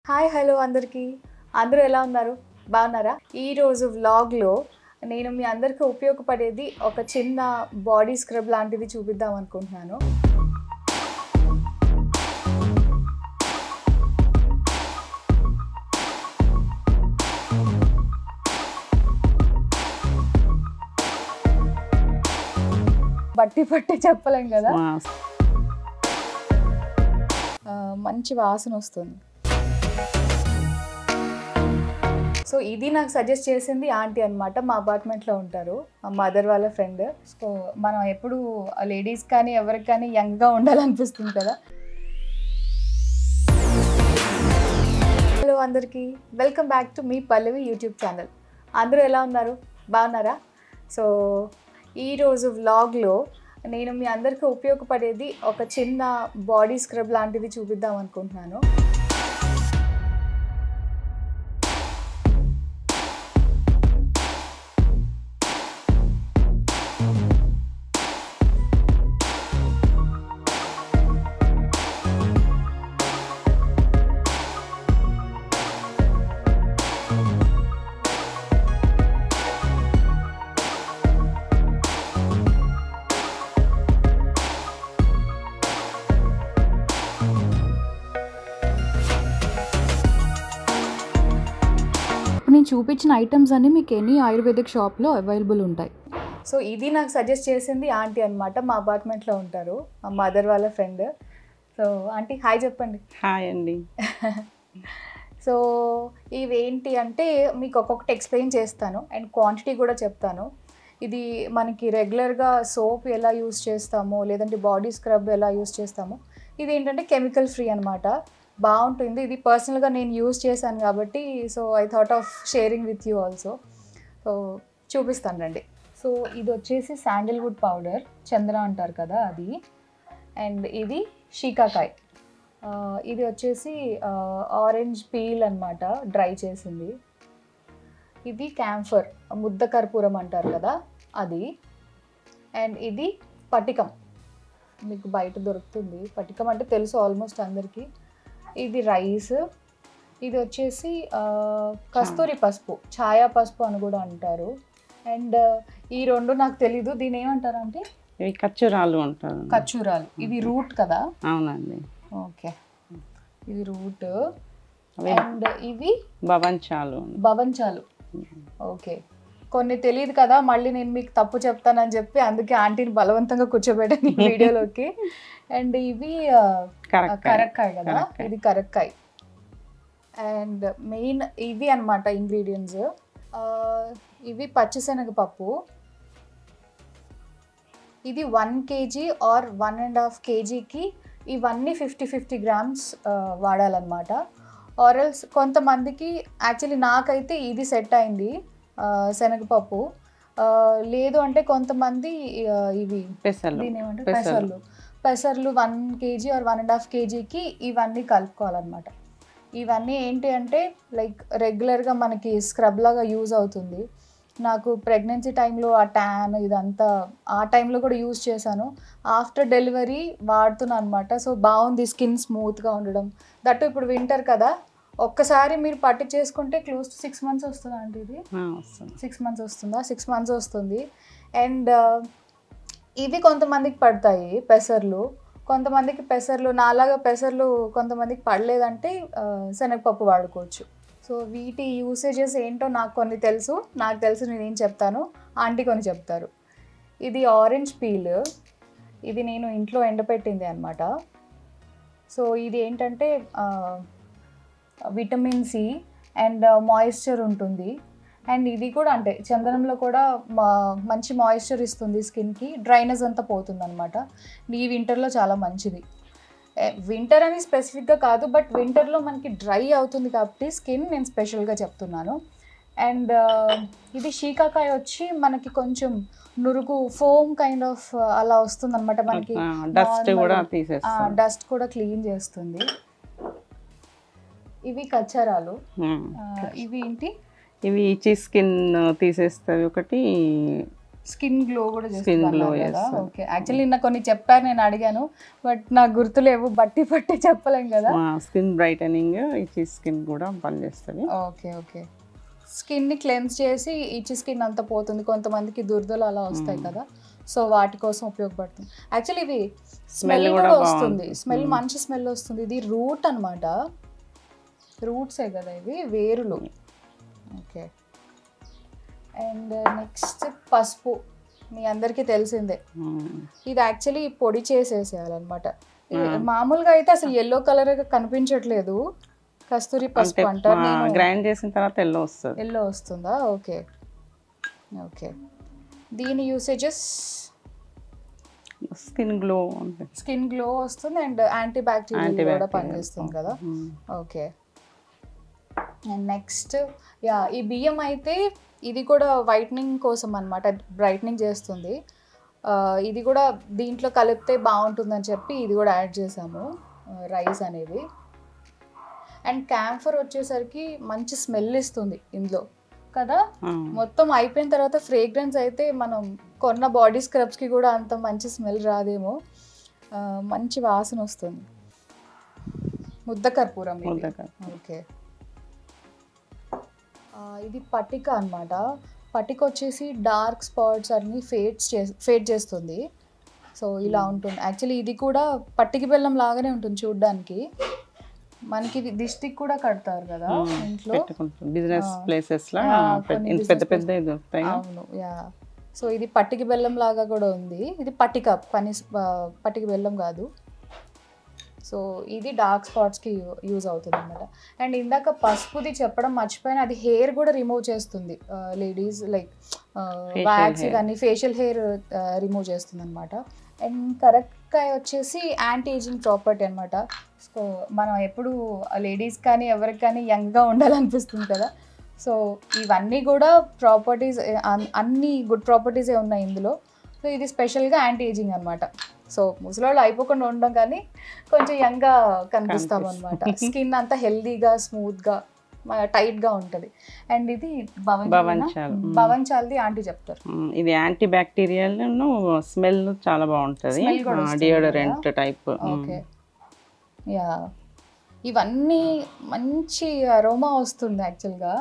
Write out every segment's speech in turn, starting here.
Hi hello అందరికీ అందరూ ఎలా ఉన్నారు బాగున్నారా ఈరోజు వ్లాగ్లో నేను మీ అందరికీ ఉపయోగపడేది ఒక చిన్న బాడీ స్క్రబ్ లాంటిది చూపిద్దాం అనుకుంటున్నాను బట్టి పట్టి చెప్పలేం కదా ఆ, మంచి వాసన వస్తుంది సో ఇది నాకు సజెస్ట్ చేసింది ఆంటీ అనమాట మా అపార్ట్మెంట్లో ఉంటారు మా మదర్ వాళ్ళ ఫ్రెండ్ సో మనం ఎప్పుడు లేడీస్ కానీ ఎవరికి కానీ యంగ్గా ఉండాలనిపిస్తుంది కదా హలో అందరికీ వెల్కమ్ బ్యాక్ టు మీ పల్లవి యూట్యూబ్ ఛానల్ అందరూ ఎలా ఉన్నారు బాగున్నారా సో ఈరోజు వ్లాగ్లో నేను మీ అందరికీ ఉపయోగపడేది ఒక చిన్న బాడీ స్క్రబ్ లాంటిది చూపిద్దాం అనుకుంటున్నాను ఇప్పుడు నేను చూపించిన ఐటమ్స్ అన్ని మీకు ఎనీ ఆయుర్వేదిక్ షాప్లో అవైలబుల్ ఉంటాయి సో ఇది నాకు సజెస్ట్ చేసింది ఆంటీ అనమాట మా అపార్ట్మెంట్లో ఉంటారు మా మదర్ వాళ్ళ ఫ్రెండ్ సో ఆంటీ హాయ్ చెప్పండి హాయ్ అండి సో ఇవేంటి అంటే మీకు ఒక్కొక్కటి ఎక్స్ప్లెయిన్ చేస్తాను అండ్ క్వాంటిటీ కూడా చెప్తాను ఇది మనకి రెగ్యులర్గా సోప్ ఎలా యూస్ చేస్తామో లేదంటే బాడీ స్క్రబ్ ఎలా యూస్ చేస్తామో ఇది ఏంటంటే కెమికల్ ఫ్రీ అనమాట బాగుంటుంది ఇది పర్సనల్గా నేను యూస్ చేశాను కాబట్టి so I thought of sharing with you also so చూపిస్తాను రండి సో ఇది వచ్చేసి శాండిల్వుడ్ పౌడర్ చంద్ర అంటారు కదా అది అండ్ ఇది షీకాకాయ్ ఆ, ఇది వచ్చేసి ఆరెంజ్ పీల్ అన్నమాట డ్రై చేసింది ఇది క్యాంఫర్ ముద్ద కర్పూరం అంటారు కదా అది అండ్ ఇది పటికం మీకు బయట దొరుకుతుంది పటికం అంటే తెలుసు ఆల్మోస్ట్ అందరికీ ఇది రైస్ ఇది వచ్చేసి ఆ, కస్తూరి పసుపు ఛాయా పసుపు అని కూడా అంటారు అండ్ ఈ రెండు నాకు తెలీదు దీని ఏమంటారంటే ఇవి ఖర్చురాలు అంటారు ఖర్చూరాలు ఇది రూట్ కదా అవునండి ఓకే ఇది రూట్ అవి అండ్ ఇవి భవంచాలు భవంచాలు ఓకే కొన్ని తెలియదు కదా మళ్ళీ నేను మీకు తప్పు చెప్తానని చెప్పి అందుకే ఆంటీని బలవంతంగా కూర్చోబెట్టాను ఈ వీడియోలోకి అండ్ ఇవి ఆ, కరెక్ట్ కరక్కాయ కదా కరక్కాయ. ఇది కరక్కాయ అండ్ మెయిన్ ఇవి అన్నమాట ఇంగ్రీడియంట్స్ ఇవి పచ్చిశనగపప్పు ఇది one kg or one and half కేజీకి ఇవన్నీ ఫిఫ్టీ ఫిఫ్టీ గ్రామ్స్ వాడాలన్నమాట ఆరల్స్ కొంతమందికి యాక్చువల్లీ నాకైతే ఇది సెట్ అయింది ఆ, శనగపప్పు ఆ, లేదు అంటే కొంతమంది ఆ, ఇవి పెసలు దీని ఏమంటారు పెసలు. పెసర్లు పెసర్లు one kg or one and half కేజీకి ఇవన్నీ కలుపుకోవాలన్నమాట ఇవన్నీ ఏంటి అంటే లైక్ రెగ్యులర్గా మనకి స్క్రబ్ లాగా యూజ్ అవుతుంది నాకు ప్రెగ్నెన్సీ టైంలో ఆ ట్యాన్ ఇదంతా ఆ టైంలో కూడా యూజ్ చేశాను ఆఫ్టర్ డెలివరీ వాడుతున్నాను అనమాట సో బాగుంది స్కిన్ స్మూత్గా ఉండడం దట్టు ఇప్పుడు వింటర్ కదా ఒక్కసారి మీరు పట్టి చేసుకుంటే క్లోజ్ టు సిక్స్ మంత్స్ వస్తుందా అంటే ఇది ఆ, వస్తుంది సిక్స్ మంత్స్ వస్తుందా సిక్స్ మంత్స్ వస్తుంది అండ్ ఇవి కొంతమందికి పడతాయి పెసర్లు కొంతమందికి పెసర్లు నాలాగా పెసర్లు కొంతమందికి పడలేదంటే ఆ, శనగపప్పు వాడుకోవచ్చు సో వీటి యూసేజెస్ ఏంటో నాకు కొన్ని తెలుసు నాకు తెలుసు నేనేం చెప్తాను ఆంటీ కొన్ని చెప్తారు ఇది ఆరెంజ్ పీల్ ఇది నేను ఇంట్లో ఎండపెట్టింది అనమాట సో ఇది ఏంటంటే ఆ, విటమిన్ సి అండ్ మాయిశ్చర్ ఉంటుంది అండ్ ఇది కూడా అంటే చందనంలో కూడా మా మంచి మాయిశ్చర్ ఇస్తుంది స్కిన్కి డ్రైనెస్ అంతా పోతుంది అనమాట ఈ వింటర్లో చాలా మంచిది వింటర్ అని స్పెసిఫిక్గా కాదు బట్ వింటర్లో మనకి డ్రై అవుతుంది కాబట్టి స్కిన్ నేను స్పెషల్గా చెప్తున్నాను అండ్ ఇది షీకాకాయ వచ్చి మనకి కొంచెం నురుగు ఫోమ్ కైండ్ ఆఫ్ అలా వస్తుంది అనమాట మనకి డస్ట్ normal- కూడా ఆ, తీసేస్తాం డస్ట్ కూడా క్లీన్ చేస్తుంది ఇవి కచ్చరాలు ఉమ్. ఆ, ఇవి ఏంటి ఇవి ఇచ్చి స్కిన్ తీసేస్తాయి ఒకటి స్కిన్ గ్లో కూడా Skin glow చేస్తుంది కదా చేస్తుంది. ఓకే యాక్చువల్లీ నిన్న కొన్ని చెప్పాను నేను అడిగాను బట్ నాకు గుర్తులేవు బట్టి పట్టి చెప్పలేం కదా స్కిన్ బ్రైటనింగ్ ఇచ్చి స్కిన్ కూడా పనిచేస్తుంది ఓకే ఓకే స్కిన్ని క్లెన్స్ చేసి ఇచ్చి స్కిన్ అంతా పోతుంది కొంతమందికి దురదలు అలా వస్తాయి కదా సో వాటి కోసం ఉపయోగపడుతుంది యాక్చువల్లీ ఇవి స్మెల్ కూడా కూడా వస్తుంది బాగుంటుంది. Smell Mm. మంచి స్మెల్ వస్తుంది ఇది రూట్ అనమాట రూట్సే కదా ఇవి వేరులు ఓకే అండ్ నెక్స్ట్ పసుపు మీ అందరికీ తెలిసిందే ఇది యాక్చువల్లీ పొడి చేసేసేయాలన్నమాట ఇది ఆ. మామూలుగా అయితే అసలు ఎల్లో కలర్ కనిపించట్లేదు కస్తూరి అంటే పసుపు అంటారు నేను గ్రైండ్ చేసిన తర్వాత ఎల్లో వస్తుంది ఎల్లో వస్తుందా ఓకే ఓకే దీని యూసేజెస్ స్కిన్ గ్లో ఉంటుంది స్కిన్ గ్లో వస్తుంది అండ్ యాంటీ బ్యాక్టీరియల్ కూడా Antibacterial. పనిచేస్తుంది కదా Mm. Okay and next yeah ఈ బియ్యం అయితే ఇది కూడా వైట్నింగ్ కోసం అనమాట బ్రైట్నింగ్ చేస్తుంది ఆ, ఇది కూడా దీంట్లో కలిపితే బాగుంటుందని చెప్పి ఇది కూడా యాడ్ చేసాము రైస్ అనేది అండ్ క్యాంఫర్ వచ్చేసరికి మంచి స్మెల్ ఇస్తుంది ఇందులో కదా ఆ. మొత్తం అయిపోయిన తర్వాత ఫ్రేగ్రెన్స్ అయితే మనం కొన్న బాడీ స్క్రబ్స్కి కూడా అంత మంచి స్మెల్ రాదేమో ఆ, మంచి వాసన వస్తుంది ముద్ద కర్పూరం ఇది. ముద్ద కర్పూరం. ఓకే ఆ, ఇది పటిక అన్నమాట పటిక వచ్చేసి డార్క్ స్పాట్స్ అన్ని ఫేడ్స్ చే ఫేడ్ చేస్తుంది సో ఇలా ఉంటుంది యాక్చువల్లీ ఇది కూడా పట్టికి బెల్లం లాగానే ఉంటుంది చూడ్డానికి మనకి ఇది దిష్టికి కూడా కడతారు కదా Mm. ఇంట్లో పెట్టుకుంటాం బిజినెస్ ఆ. ప్లేసెస్ లో ఆ, పెద్ద- కొన్ని ఇంత business పెద్ద పెద్ద దొరుకుతాయి కదా. అవును యా సో ఇది పట్టికి బెల్లం లాగా కూడా ఉంది ఇది పట్టిక పని పట్టికి బెల్లం కాదు సో ఇది డార్క్ స్పాట్స్కి యూజ్ అవుతుంది అనమాట అండ్ ఇందాక పసుపుది చెప్పడం మర్చిపోయిన అది హెయిర్ కూడా రిమూవ్ చేస్తుంది లేడీస్ లైక్ వ్యాక్స్ hair. కానీ ఫేషియల్ హెయిర్ రిమూవ్ చేస్తుంది అనమాట అండ్ కరెక్ట్గా వచ్చేసి యాంటీ ఏజింగ్ ప్రాపర్టీ అనమాట సో మనం ఎప్పుడు లేడీస్ కానీ ఎవరికి కానీ యంగ్గా ఉండాలనిపిస్తుంది కదా సో ఇవన్నీ కూడా ప్రాపర్టీస్ అన్ని గుడ్ ప్రాపర్టీసే ఉన్నాయి ఇందులో సో ఇది స్పెషల్గా యాంటీ ఏజింగ్ అనమాట సో ముసలోళ్ళు అయిపోకుండా ఉండడం కానీ కొంచెం యంగ్గా కనిపిస్తాం అనమాట స్కిన్ అంతా హెల్దీగా స్మూత్గా టైట్గా ఉంటుంది అండ్ ఇది భవన్ భవంచాల్. భవన్ చాల్ది ఆంటీ చెప్తారు ఉమ్, ఇది యాంటీ బ్యాక్టీరియల్ స్మెల్ చాలా బాగుంటది Smell కూడా వస్తుంది డియోడరెంట్ టైప్ ఓకే యా ఇవన్నీ మంచి అరోమా వస్తుంది యాక్చువల్గా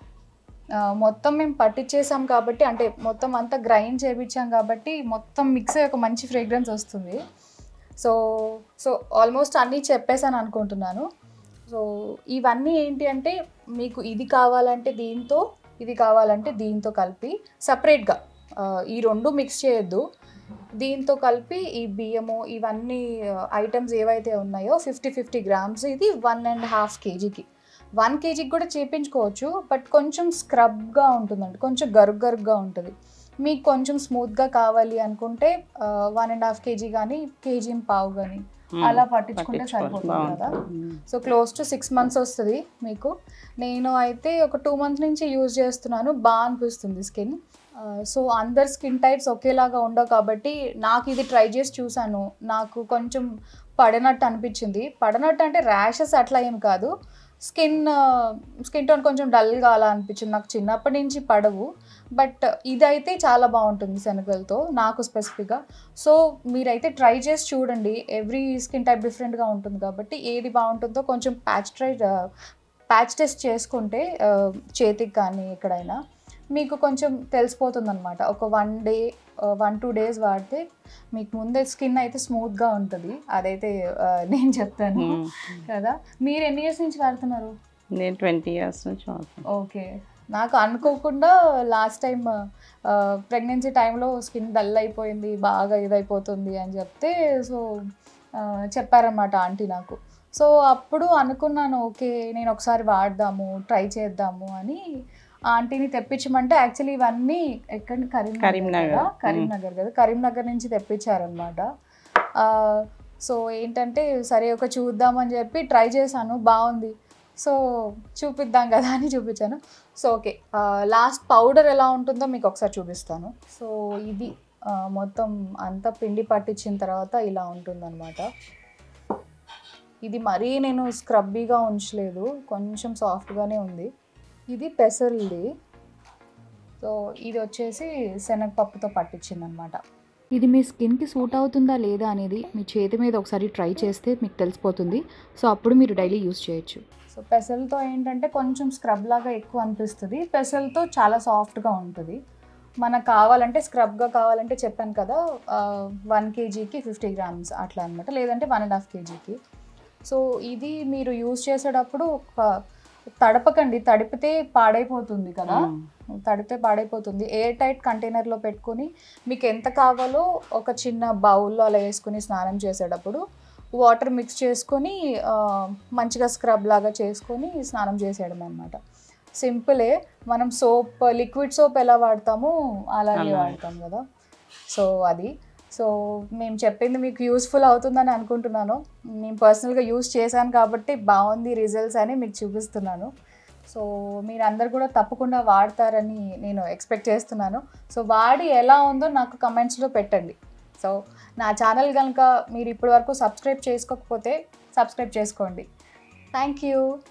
మొత్తం మేము పట్టించేసాం కాబట్టి అంటే మొత్తం అంతా గ్రైండ్ చేయించాం కాబట్టి మొత్తం మిక్స్ అయ్యి ఒక మంచి ఫ్రేగ్రెన్స్ వస్తుంది సో సో ఆల్మోస్ట్ అన్నీ చెప్పేసాను అనుకుంటున్నాను సో ఇవన్నీ ఏంటి అంటే మీకు ఇది కావాలంటే దీంతో ఇది కావాలంటే దీంతో కలిపి సపరేట్గా ఈ రెండు మిక్స్ చేయొద్దు దీంతో కలిపి ఈ బియ్యము ఇవన్నీ ఐటమ్స్ ఏవైతే ఉన్నాయో ఫిఫ్టీ ఫిఫ్టీ గ్రామ్స్ ఇది వన్ అండ్ హాఫ్ కేజీకి వన్ కేజీకి కూడా చేపించుకోవచ్చు బట్ కొంచెం స్క్రబ్గా ఉంటుందండి కొంచెం గరుగ్ గరుగ్గా ఉంటుంది మీకు కొంచెం స్మూత్గా కావాలి అనుకుంటే వన్ అండ్ హాఫ్ కేజీ కానీ కేజీ పావు కానీ అలా పట్టించుకుంటే సరిపోతుంది కదా so close to six months వస్తుంది మీకు నేను అయితే ఒక టూ మంత్స్ నుంచి యూజ్ చేస్తున్నాను బాగా అనిపిస్తుంది స్కిన్ సో అందరు స్కిన్ టైప్స్ ఒకేలాగా ఉండవు కాబట్టి నాకు ఇది ట్రై చేసి చూసాను నాకు కొంచెం పడినట్టు అనిపించింది పడినట్టు అంటే ర్యాషెస్ అట్లా ఏం కాదు స్కిన్ స్కిన్ టోన్ కొంచెం డల్గా అలా అనిపించింది నాకు చిన్నప్పటి నుంచి పడవు బట్ ఇదైతే చాలా బాగుంటుంది శనగలతో నాకు స్పెసిఫిక్గా సో మీరైతే ట్రై చేసి చూడండి ఎవ్రీ స్కిన్ టైప్ డిఫరెంట్గా ఉంటుంది కాబట్టి ఏది బాగుంటుందో కొంచెం ప్యాచ్ ట్రై ప్యాచ్ టెస్ట్ చేసుకుంటే ఆ, చేతికి కానీ ఎక్కడైనా మీకు కొంచెం తెలిసిపోతుంది అనమాట ఒక one day one two days వాడితే మీకు ముందే స్కిన్ అయితే స్మూత్గా ఉంటుంది అదైతే ఆ, నేను చెప్తాను కదా మీరు ఎన్ని ఇయర్స్ నుంచి వాడుతున్నారు నేను ట్వంటీ ఇయర్స్ నుంచి వాడుతున్నాను ఓకే నాకు అనుకోకుండా లాస్ట్ టైం ప్రెగ్నెన్సీ టైంలో స్కిన్ డల్ అయిపోయింది బాగా ఇదైపోతుంది అని చెప్తే సో చెప్పారన్నమాట ఆంటీ నాకు సో అప్పుడు అనుకున్నాను ఓకే నేను ఒకసారి వాడదాము ట్రై చేద్దాము అని ఆంటీని తెప్పించమంటే యాక్చువల్లీ ఇవన్నీ ఎక్కడ కరీంనగర్ కరీంనగర్. కదా కరీంనగర్ కదా కరీంనగర్ నుంచి తెప్పించారనమాట సో ఏంటంటే సరే ఒక చూద్దామని చెప్పి ట్రై చేశాను బాగుంది సో చూపిద్దాం కదా అని చూపించాను సో ఓకే లాస్ట్ పౌడర్ ఎలా ఉంటుందో మీకు ఒకసారి చూపిస్తాను సో ఇది ఆ, మొత్తం అంతా పిండి పట్టించిన తర్వాత ఇలా ఉంటుందన్నమాట ఇది మరీ నేను స్క్రబ్బీగా ఉంచలేదు కొంచెం సాఫ్ట్గానే ఉంది ఇది పెసర్ది సో ఇది వచ్చేసి శనగపప్పుతో పట్టించింది అనమాట ఇది మీ స్కిన్కి సూట్ అవుతుందా లేదా అనేది మీ చేతి మీద ఒకసారి ట్రై చేస్తే మీకు తెలిసిపోతుంది సో అప్పుడు మీరు డైలీ యూస్ చేయొచ్చు సో పెసలతో ఏంటంటే కొంచెం స్క్రబ్ లాగా ఎక్కువ అనిపిస్తుంది పెసలతో చాలా సాఫ్ట్గా ఉంటుంది మనకు కావాలంటే స్క్రబ్గా కావాలంటే చెప్పాను కదా వన్ కేజీకి ఫిఫ్టీ గ్రామ్స్ అట్లా అనమాట లేదంటే వన్ అండ్ హాఫ్ కేజీకి సో ఇది మీరు యూజ్ చేసేటప్పుడు ఒక తడపకండి తడిపితే పాడైపోతుంది కదా తడితే పాడైపోతుంది ఎయిర్ టైట్ కంటైనర్లో పెట్టుకొని మీకు ఎంత కావాలో ఒక చిన్న బౌల్లో అలా వేసుకుని స్నానం చేసేటప్పుడు వాటర్ మిక్స్ చేసుకొని ఆ, మంచిగా స్క్రబ్ లాగా చేసుకొని స్నానం చేసేయడం అనమాట సింపులే మనం సోప్ లిక్విడ్ సోప్ ఎలా వాడతామో అలాగే అలాగే. వాడతాం కదా సో అది సో మేము చెప్పింది మీకు యూస్ఫుల్ అవుతుందని అనుకుంటున్నాను నేను పర్సనల్గా యూస్ చేశాను కాబట్టి బాగుంది రిజల్ట్స్ అని మీకు చూపిస్తున్నాను సో మీరు అందరు కూడా తప్పకుండా వాడతారని నేను ఎక్స్పెక్ట్ చేస్తున్నాను సో వాడి ఎలా ఉందో నాకు కమెంట్స్లో పెట్టండి సో నా ఛానల్ కనుక మీరు ఇప్పటివరకు సబ్స్క్రైబ్ చేసుకోకపోతే సబ్స్క్రైబ్ చేసుకోండి థ్యాంక్ యూ